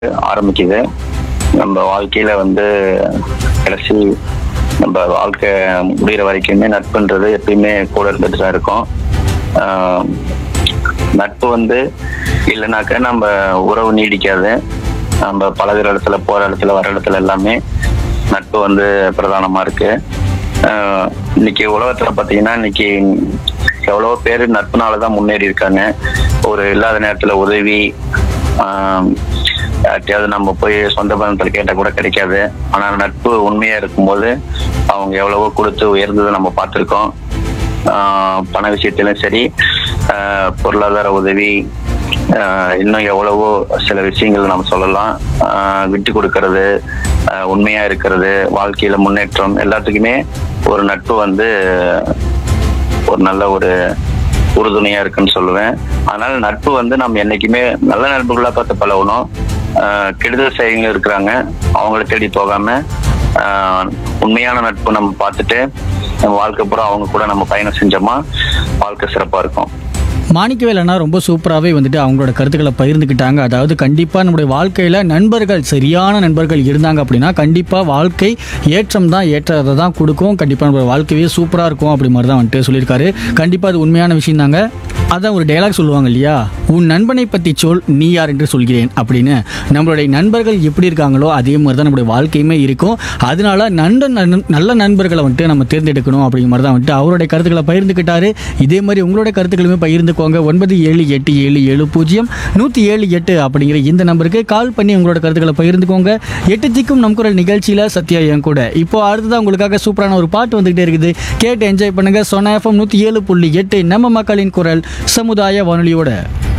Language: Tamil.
ஆரம்பிக்குது நம்ம வாழ்க்கையில வந்து கடைசி நம்ம வாழ்க்கை முடிகிற வரைக்குமே நட்புன்றது எப்பயுமே கூட இருந்துட்டு தான் இருக்கும் ஆஹ் நட்பு வந்து இல்லைனாக்க நம்ம உறவு நீடிக்காது நம்ம பழகுற இடத்துல போற இடத்துல வர இடத்துல எல்லாமே நட்பு வந்து பிரதானமா இருக்கு ஆஹ் இன்னைக்கு உலகத்துல பாத்தீங்கன்னா இன்னைக்கு எவ்வளவோ பேர் நட்புனால தான் முன்னேறி இருக்காங்க ஒரு இல்லாத நேரத்துல உதவி ஆஹ் யார்கிட்டயாவது நம்ம போய் சொந்த பந்தத்தில் கேட்டால் கூட கிடைக்காது ஆனால் நட்பு உண்மையா இருக்கும்போது அவங்க எவ்வளவோ கொடுத்து உயர்ந்ததை நம்ம பார்த்துருக்கோம் ஆஹ் பண விஷயத்திலும் சரி ஆஹ் பொருளாதார உதவி ஆஹ் இன்னும் எவ்வளவோ சில விஷயங்கள் நம்ம சொல்லலாம் ஆஹ் விட்டு கொடுக்கறது ஆஹ் உண்மையா இருக்கிறது வாழ்க்கையில முன்னேற்றம் எல்லாத்துக்குமே ஒரு நட்பு வந்து ஒரு நல்ல ஒரு உறுதுணையா இருக்குன்னு சொல்லுவேன் அதனால நட்பு வந்து நம்ம என்னைக்குமே நல்ல நட்புகளா பார்த்து பழகணும் ஆஹ் கெடுதல் செய்யங்க இருக்கிறாங்க அவங்கள தேடி போகாம ஆஹ் உண்மையான நட்பு நம்ம பார்த்துட்டு நம்ம வாழ்க்கை பூரா அவங்க கூட நம்ம பயணம் செஞ்சோமா வாழ்க்கை சிறப்பா இருக்கும் மாணிக்கவேல் அண்ணா ரொம்ப சூப்பராகவே வந்துட்டு அவங்களோட கருத்துக்களை பகிர்ந்துக்கிட்டாங்க அதாவது கண்டிப்பாக நம்முடைய வாழ்க்கையில் நண்பர்கள் சரியான நண்பர்கள் இருந்தாங்க அப்படின்னா கண்டிப்பாக வாழ்க்கை ஏற்றம் தான் ஏற்றத்தை தான் கொடுக்கும் கண்டிப்பாக நம்மளோட வாழ்க்கையே சூப்பராக இருக்கும் அப்படி மாதிரி தான் வந்துட்டு சொல்லியிருக்காரு கண்டிப்பாக அது உண்மையான விஷயம் தாங்க அதான் ஒரு டைலாக் சொல்லுவாங்க இல்லையா உன் நண்பனை பற்றி சொல் நீ யார் என்று சொல்கிறேன் அப்படின்னு நம்மளுடைய நண்பர்கள் எப்படி இருக்காங்களோ அதே மாதிரி தான் நம்மளுடைய வாழ்க்கையுமே இருக்கும் அதனால நண்ட நண்- நல்ல நண்பர்களை வந்துட்டு நம்ம தேர்ந்தெடுக்கணும் அப்படிங்கிற மாதிரி தான் வந்துட்டு அவருடைய கருத்துக்களை பகிர்ந்துக்கிட்டாரு இதே மாதிரி உங்களுடைய கருத்துக்களுமே பகிர்ந்துக்கோங்க ஒன்பது ஏழு எட்டு ஏழு ஏழு பூஜ்ஜியம் நூற்றி ஏழு எட்டு அப்படிங்கிற இந்த நம்பருக்கு கால் பண்ணி உங்களோட கருத்துக்களை பகிர்ந்துக்கோங்க எட்டு திக்கும் நம் குரல் நிகழ்ச்சியில் சத்யா என் கூட இப்போ அடுத்ததான் உங்களுக்காக சூப்பரான ஒரு பாட்டு வந்துகிட்டே இருக்குது கேட்டு என்ஜாய் பண்ணுங்க சொன்ன எஃப்எம் நூற்றி ஏழு புள்ளி எட்டு நம்ம மக்களின் குரல் சமுதாய வானொலியோட